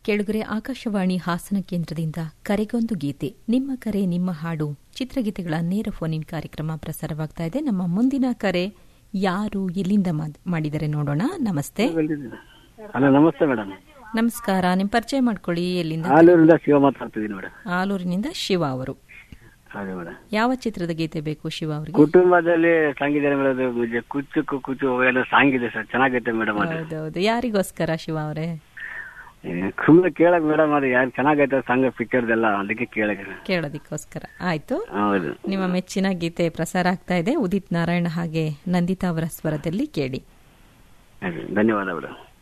ಕೆಳಗರೆ ಆಕಾಶವಾಣಿ ಹಾಸನ ಕೇಂದ್ರದಿಂದ ಕರೆಗೊಂದು ಗೀತೆ ನಿಮ್ಮ ಕರೆ ನಿಮ್ಮ ಹಾಡು ಚಿತ್ರಗೀತೆಗಳ ನೇರ ಫೋನ್ ಇನ್ ಕಾರ್ಯಕ್ರಮ ಪ್ರಸಾರವಾಗ್ತಾ ಇದೆ ನಮ್ಮ ಮುಂದಿನ ಕರೆ ಯಾರು ಎಲ್ಲಿಂದ ಮಾಡ್- ಮಾಡಿದರೆ ನೋಡೋಣ ನಮಸ್ತೆ ಹಲೋ ನಮಸ್ತೆ ಮೇಡಮ್ ನಮಸ್ಕಾರ ನಿಮ್ ಪರಿಚಯ ಮಾಡ್ಕೊಳ್ಳಿ ಎಲ್ಲಿಂದ ಆಲೂರಿಂದ ಶಿವ ಮಾತಾಡ್ತಿದ್ದೀನಿ ಮೇಡಮ್ ಆಲೂರಿನಿಂದ ಶಿವ ಅವರು ಹೌದು ಮೇಡಮ್ ಯಾವ ಚಿತ್ರದ ಗೀತೆ ಬೇಕು ಶಿವ ಅವರಿಗೆ ಕುಟುಂಬದಲ್ಲಿ ಸಂಗೀತ ಮೇಡಮ್ ಕುಚ್ಚು ಕು- ಕುಚ್ಚು ಎಲ್ಲ ಸಾಂಗ್ ಇದೆ ಸರ್ ಚೆನ್ನಾಗೈತೆ ಮೇಡಮ್ ಅದು ಹೌದೌದು ಯಾರಿಗೋಸ್ಕರ ಶಿವ ಅವರೇ ಸುಮ್ಮನೆ ಕೇಳಕ್ ಮೇಡಮ್ ಅದು ಯಾರು ಚೆನ್ನಾಗೈತೆ ಸಾಂಗ್ ಪಿಕ್ಚರ್ದೆಲ್ಲ ಅದಕ್ಕೆ ಕೇಳಕ್ ಕೇಳೋದಿಕ್ಕೋಸ್ಕರ ಆಯ್ತು ಹೌದು ನಿಮ್ಮ ಮೆಚ್ಚಿನ ಗೀತೆ ಪ್ರಸಾರ ಆಗ್ತಾ ಇದೆ ಉದಿತ್ ನಾರಾಯಣ ಹಾಗೆ ನಂದಿತಾ ಅವರ ಸ್ವರದಲ್ಲಿ ಕೇಳಿ ಹೌದು. ಧನ್ಯವಾದ ಮೇಡಮ್